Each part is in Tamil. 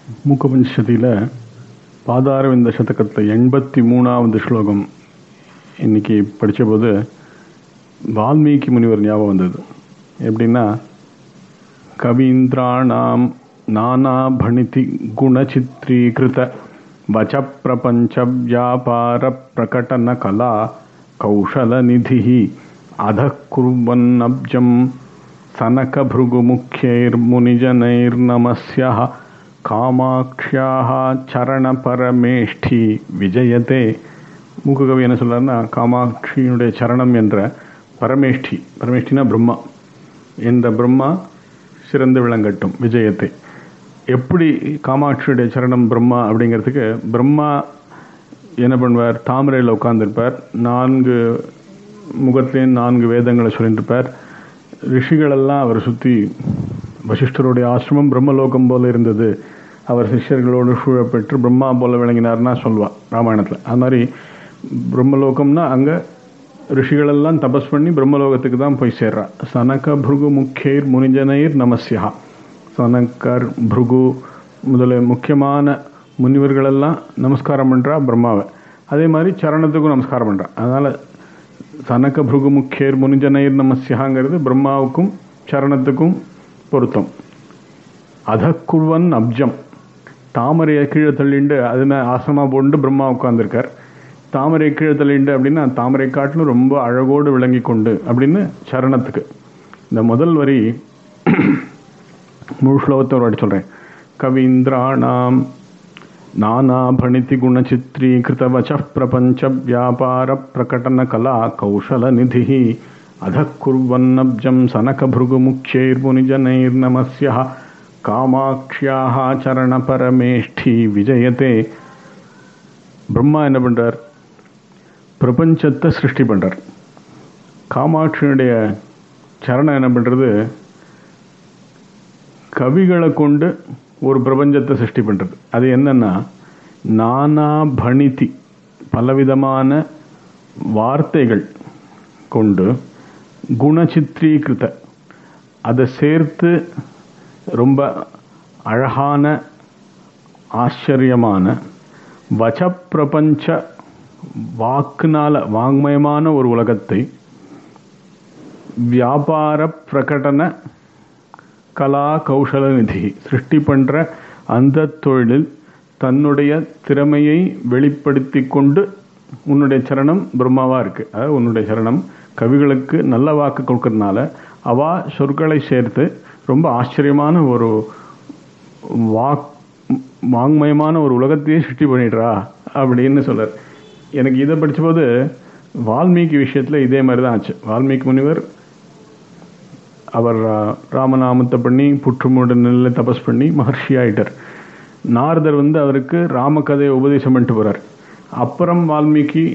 மூக்கபஞ்சதியில் பாதாரவிந்த சதகத்தில் எண்பத்தி மூணாவது ஸ்லோகம் இன்னைக்கு படித்தபோது வால்மீகி முனிவர் ஞாபகம் வந்தது எப்படின்னா கவீந்திராணாம் நானா பணிதி குணச்சித்ரீகிருத வச்ச பிரபஞ்ச வியாபார பிரகடன கலா கௌஷலநிதி அத குர்வன்னப்ஜம் सनकभृगुमुख्यैर्मुनिजनैर्नमस्यः காமாட்சியாக சரண பரமேஷ்டி விஜயத்தே மூக்குகவி என்ன சொல்றாருன்னா காமாட்சியினுடைய சரணம் என்ற பரமேஷ்டி பரமேஷ்டினா பிரம்மா என்ற பிரம்மா சிறந்து விளங்கட்டும் விஜயத்தை எப்படி காமாட்சியுடைய சரணம் பிரம்மா அப்படிங்கிறதுக்கு பிரம்மா என்ன பண்ணுவார் தாமரையில் உட்கார்ந்துருப்பார் நான்கு முகத்திலேயும் நான்கு வேதங்களை சொல்லிட்டு இருப்பார் ரிஷிகளெல்லாம் அவரை சுற்றி வசிஷ்டருடைய ஆசிரமம் பிரம்மலோகம் போல இருந்தது அவர் சிஷ்யர்களோடு சூழப்பெற்று பிரம்மா போல விளங்கினார்னா சொல்வா ராமாயணத்தில் அது மாதிரி பிரம்மலோகம்னா அங்கே ரிஷிகளெல்லாம் தபஸ் பண்ணி பிரம்மலோகத்துக்கு தான் போய் சேர்றா சனக பிருகு முக்கியர் முனிஜனைர் நமஸ்யா சனக்கர் பிருகு முதல முக்கியமான முனிவர்களெல்லாம் நமஸ்காரம் பண்ணுறா பிரம்மாவை அதே மாதிரி சரணத்துக்கும் நமஸ்காரம் பண்ணுறா அதனால் சனக பிருகு முக்கியர் முனிஜனைர் நமஸ்யாங்கிறது பிரம்மாவுக்கும் சரணத்துக்கும் பொருத்தம் அதக்குர்வன் அப்ஜம் தாமரையை கீழே தள்ளிண்டு அதுமே ஆசனமாக போட்டு பிரம்மா உட்காந்துருக்கார் தாமரை கீழே தள்ளிண்டு அப்படின்னா தாமரை காட்டிலும் ரொம்ப அழகோடு விளங்கி கொண்டு அப்படின்னு சரணத்துக்கு இந்த முதல் வரி முழு ஸ்லோகத்தை ஒரு வாட்டி சொல்கிறேன் கவீந்திராணாம் நானா பணிதி குணச்சித்ரீகிருதவச்ச பிரபஞ்ச வியாபார பிரகடன கலா கௌஷல நிதி அத குர்வன்னப்ஜம் சனகபிருகுமுख्यैर्मुनिजनैर्नमस्य காமாட்சியாக சரண பரமேஷ்டி விஜயத்தே பிரம்மா என்ன பண்றார் பிரபஞ்சத்தை சிருஷ்டி பண்றார் காமாட்சியினுடைய சரணம் என்ன பண்றது கவிகளை கொண்டு ஒரு பிரபஞ்சத்தை சிருஷ்டி பண்ணுறது அது என்னன்னா நானா பணிதி பலவிதமான வார்த்தைகள் கொண்டு குணச்சித்ரீகிருத அதை சேர்த்து ரொம்ப அழகான ஆச்சரியமான வச்ச பிரபஞ்ச வாக்குனால வாங்மயமான ஒரு உலகத்தை வியாபார பிரகடன கலா கௌசல நிதி சிருஷ்டி பண்ணுற அந்த தொழிலில் தன்னுடைய திறமையை வெளிப்படுத்தி கொண்டு உன்னுடைய சரணம் பிரம்மாவாக இருக்குது அதாவது உன்னுடைய சரணம் கவிகளுக்கு நல்ல வாக்கு கொடுக்கறதுனால அவா சொற்களை சேர்த்து ரொம்ப ஆச்சரியமான ஒரு வாக் வாங்மயமான ஒரு உலகத்தையே சிருஷ்டி பண்ணிடுறா அப்படின்னு சொல்றார் எனக்கு இதை படித்தபோது வால்மீகி விஷயத்தில் இதே மாதிரி தான் ஆச்சு வால்மீகி முனிவர் அவர் ராமநாமத்தை பண்ணி புற்றுமுட நெல்ல தபஸ் பண்ணி மகர்ஷி ஆயிட்டார் நாரதர் வந்து அவருக்கு ராமகதையை உபதேசம் பண்ணிட்டு போகிறார் அப்புறம் வால்மீகி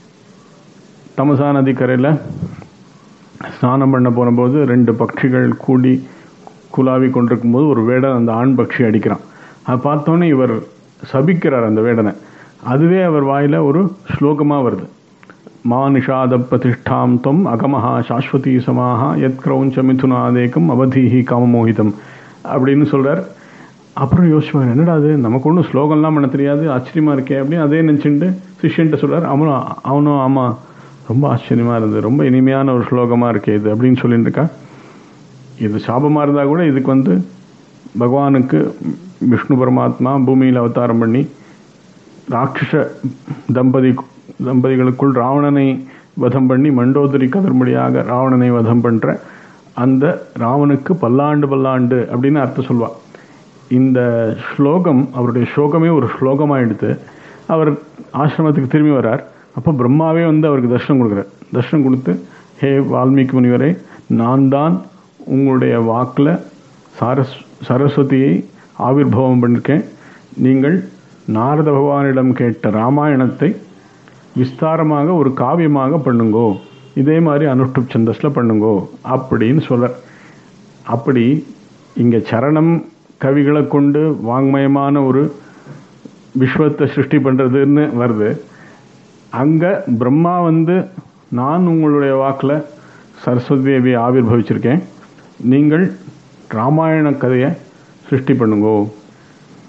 தமசா நதிக்கரையில் ஸ்நானம் பண்ண போனபோது ரெண்டு பட்சிகள் கூடி குலாவி கொண்டிருக்கும் போது ஒரு வேடன் அந்த ஆண் பட்சி அடிக்கிறான் அதை பார்த்தோன்னே இவர் சபிக்கிறார் அந்த வேடனை அதுவே அவர் வாயில் ஒரு ஸ்லோகமாக வருது மா நிஷாத பிரதிஷ்டாம் தொம் அகமஹா சாஸ்வதி சமாஹா எத் கிரௌஞ்ச மிதுனாதேக்கம் அவதீஹி காமமோகிதம் அப்படின்னு சொல்கிறார் அப்புறம் யோசிப்பாங்க என்னடா அது நமக்கு ஒன்றும் ஸ்லோகம்லாம் பண்ண தெரியாது ஆச்சரியமாக இருக்கே அப்படின்னு அதே நினச்சிட்டு சிஷ்யன்ட்ட சொல்கிறார் அவனும் அவனும் ஆமாம் ரொம்ப ஆச்சரியமாக இருந்தது ரொம்ப இனிமையான ஒரு ஸ்லோகமாக இருக்கே இது அப்படின்னு சொல்லிட்டு இருக்கா இது சாபமாக இருந்தால் கூட இதுக்கு வந்து பகவானுக்கு விஷ்ணு பரமாத்மா பூமியில் அவதாரம் பண்ணி ராட்சச தம்பதி தம்பதிகளுக்குள் ராவணனை வதம் பண்ணி மண்டோதரி கதர்மொழியாக ராவணனை வதம் பண்ணுற அந்த ராவனுக்கு பல்லாண்டு பல்லாண்டு அப்படின்னு அர்த்தம் சொல்வா இந்த ஸ்லோகம் அவருடைய ஸ்லோகமே ஒரு ஸ்லோகமாக எடுத்து அவர் ஆசிரமத்துக்கு திரும்பி வர்றார் அப்போ பிரம்மாவே வந்து அவருக்கு தர்ஷனம் கொடுக்குறார் தர்ஷனம் கொடுத்து ஹே வால்மீகி முனிவரே நான் தான் உங்களுடைய வாக்கில் சரஸ் சரஸ்வதியை ஆவிர்வாவம் பண்ணியிருக்கேன் நீங்கள் நாரத பகவானிடம் கேட்ட ராமாயணத்தை விஸ்தாரமாக ஒரு காவியமாக பண்ணுங்கோ இதே மாதிரி அனுஷ்டுப் சந்தஸில் பண்ணுங்கோ அப்படின்னு சொல்கிறார் அப்படி இங்கே சரணம் கவிகளை கொண்டு வாங்மயமான ஒரு விஸ்வத்தை சிருஷ்டி பண்ணுறதுன்னு வருது அங்கே பிரம்மா வந்து நான் உங்களுடைய வாக்கில் சரஸ்வதி தேவியை ஆவிர்வவிச்சிருக்கேன் நீங்கள் ராமாயண கதையை சிருஷ்டி பண்ணுங்கோ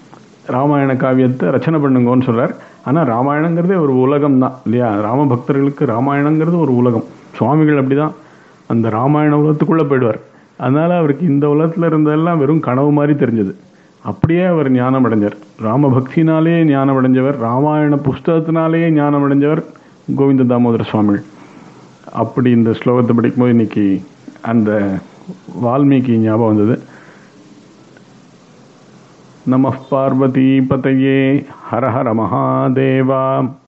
ராமாயண காவியத்தை ரச்சனை பண்ணுங்கன்னு சொல்றார் ஆனால் ராமாயணங்கிறதே ஒரு உலகம் தான் இல்லையா ராம பக்தர்களுக்கு ராமாயணங்கிறது ஒரு உலகம் சுவாமிகள் அப்படிதான் அந்த ராமாயண உலகத்துக்குள்ளே போயிடுவார் அதனால அவருக்கு இந்த உலகத்தில் இருந்ததெல்லாம் வெறும் கனவு மாதிரி தெரிஞ்சது அப்படியே அவர் ஞானம் அடைஞ்சார் ராம பக்தினாலே ஞானம் அடைஞ்சவர் ராமாயண புஸ்தகத்தினாலேயே ஞானம் அடைஞ்சவர் கோவிந்த தாமோதர சுவாமிகள் அப்படி இந்த ஸ்லோகத்தை படிக்கும்போது இன்னைக்கு அந்த வால்மீகி ஞாபகம் வந்தது நம பார்வதி பதையே ஹர ஹர மகாதேவா